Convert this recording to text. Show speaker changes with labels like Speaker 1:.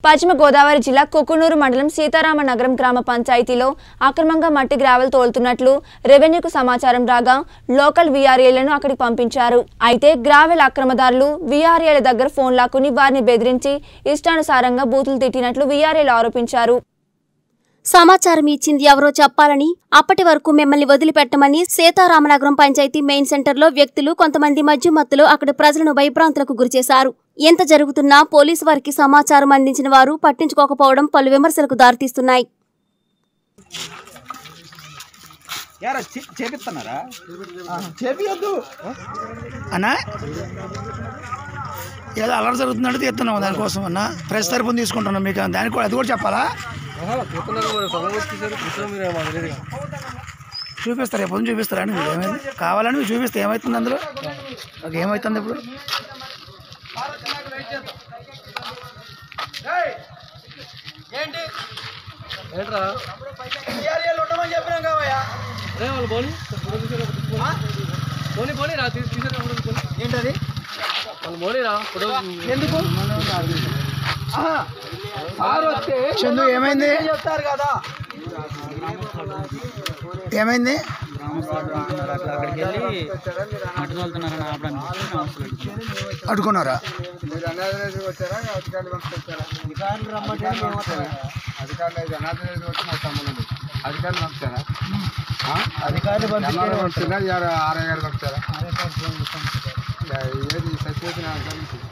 Speaker 1: పశ్చిమ గోదావరి జిల్లా కుకునూరు మండలం సీతారామ నగరం గ్రామ పంచాయతీలో అక్రమంగా మట్టి గ్రావెల్ తోలుతున్నట్లు రెవెన్యూకు సమాచారం రాగా లోకల్ వీఆర్ఏలను అక్కడికి పంపించారు అయితే గ్రావెల్ అక్రమదారులు వీఆర్ఏల దగ్గర ఫోన్ లాక్కుని వారిని బెదిరించి ఇష్టానుసారంగా బూతులు తిట్టినట్లు వీఆర్ఏలు ఆరోపించారు
Speaker 2: సమాచారం ఇచ్చింది ఎవరో చెప్పాలని అప్పటి వరకు మిమ్మల్ని వదిలిపెట్టమని సీతారామనగరం పంచాయతీ మెయిన్ సెంటర్లో వ్యక్తులు కొంతమంది మధ్యమత్తులో అక్కడి ప్రజలను భయభ్రాంతులకు గురిచేశారు ఎంత జరుగుతున్నా పోలీసు వారికి సమాచారం అందించిన వారు పట్టించుకోకపోవడం పలు విమర్శలకు దారితీస్తున్నాయి
Speaker 3: యారా చే- చేపిస్తున్నారా చేపియద్దు
Speaker 4: అన్నా ఏదో అలర్ జరుగుతుందంటే తీస్తున్నాం దానికోసం అన్న ప్రెస్ తరపున తీసుకుంటున్నాం మీకు దానికి కూడా అది కూడా చెప్పాలా చూపిస్తారు రేపు పొద్దున్న చూపిస్తారా అండి మీకు ఏమైంది కావాలని మీరు చూపిస్తే ఏమవుతుంది అందులో నాకు ఏమవుతుంది ఇప్పుడు
Speaker 5: పోనీ పోనీ రా తీసుకురా
Speaker 3: ఏంటది
Speaker 5: వాళ్ళు పోనీ రా ఫోటో
Speaker 3: ఎందుకు ఆహా. సార్ వస్తే
Speaker 4: చందు ఏమైంది
Speaker 3: చెప్తారు కదా
Speaker 4: ఏమైంది అడుకున్నారా
Speaker 3: అధికారులు రమ్మంటే మేము వస్తారా?
Speaker 6: అధికారులు అనాథరైజ్ వచ్చి మాకు సంబంధం లేదు అధికారులు పంపుతారా ఆ?
Speaker 3: అధికారులు పంపిస్తే
Speaker 6: జనాలు పంపుతారా ఆర్ఐ గారు పంపుతారా ఏది సచివేషన్